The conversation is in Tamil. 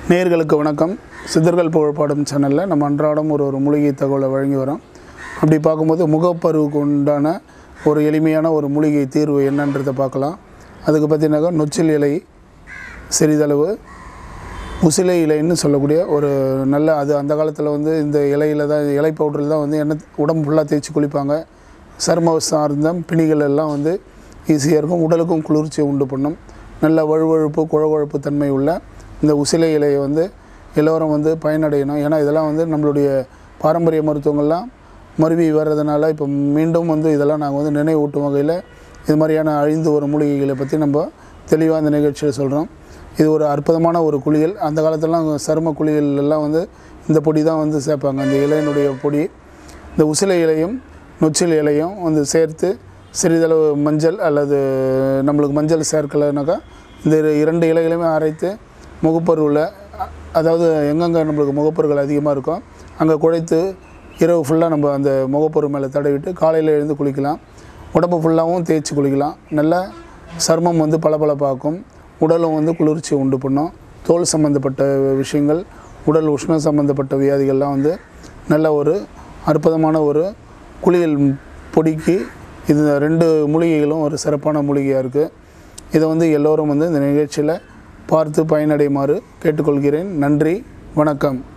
நேயர்களுக்கு வணக்கம் சித்தர்கள் புகழ்பாடும் சேனலில் நம்ம அன்றாடம் ஒரு ஒரு மூலிகை தகவலை வழங்கி வரோம் அப்படி பார்க்கும்போது முகப்பருவுக்கு உண்டான ஒரு எளிமையான ஒரு மூலிகை தீர்வு என்னன்றதை பார்க்கலாம் அதுக்கு பார்த்தீங்கன்னாக்கா நொச்சில் இலை சிறிதளவு முசிலை இலைன்னு சொல்லக்கூடிய ஒரு நல்ல அது அந்த காலத்தில் வந்து இந்த இலையில தான் இலை பவுடரில் தான் வந்து எண்ணெய் உடம்பு ஃபுல்லாக தேய்ச்சி குளிப்பாங்க சரும சார்ந்த பிணிகள் எல்லாம் வந்து ஈஸியாக இருக்கும் உடலுக்கும் குளிர்ச்சியை உண்டு பண்ணும் நல்ல வழுவழுப்பு குழகுழப்பு தன்மை உள்ள இந்த உசிலை இலையை வந்து எல்லோரும் வந்து பயனடையணும் ஏன்னா இதெல்லாம் வந்து நம்மளுடைய பாரம்பரிய மருத்துவங்கள்லாம் மருவி வர்றதுனால இப்போ மீண்டும் வந்து இதெல்லாம் நாங்கள் வந்து நினைவூட்டும் வகையில் இது மாதிரியான அழிந்து வரும் மூலிகைகளை பற்றி நம்ம தெளிவாக இந்த நிகழ்ச்சியில் சொல்கிறோம் இது ஒரு அற்புதமான ஒரு குளியல் அந்த காலத்துலலாம் சரும குளியல் எல்லாம் வந்து இந்த பொடி தான் வந்து சேர்ப்பாங்க அந்த இலையினுடைய பொடி இந்த உசிலை இலையும் நொச்சில் இலையும் வந்து சேர்த்து சிறிதளவு மஞ்சள் அல்லது நம்மளுக்கு மஞ்சள் சேர்க்கலைனாக்கா இந்த இரு- இரண்டு இலைகளையுமே அரைத்து முகப்பருவில் அ- அதாவது எங்கெங்கே நம்மளுக்கு முகப்பருகள் அதிகமாக இருக்கும் அங்கே குழைத்து இரவு ஃபுல்லாக நம்ம அந்த முகப்பரு மேலே தடவிட்டு காலையில் எழுந்து குளிக்கலாம் உடம்பு ஃபுல்லாகவும் தேய்ச்சி குளிக்கலாம் நல்லா சர்மம் வந்து பளபளப்பாக்கும் உடலும் வந்து குளிர்ச்சி உண்டு பண்ணும் தோல் சம்மந்தப்பட்ட விஷயங்கள் உடல் உஷ்ணம் சம்மந்தப்பட்ட வியாதிகள்லாம் வந்து நல்ல ஒரு அற்புதமான ஒரு குளியல் பொடிக்கு இது ரெண்டு மூலிகைகளும் ஒரு சிறப்பான மூலிகையாக இருக்குது இதை வந்து எல்லோரும் வந்து இந்த நிகழ்ச்சியில் பார்த்து பயனடையுமாறு கேட்டுக்கொள்கிறேன் நன்றி வணக்கம்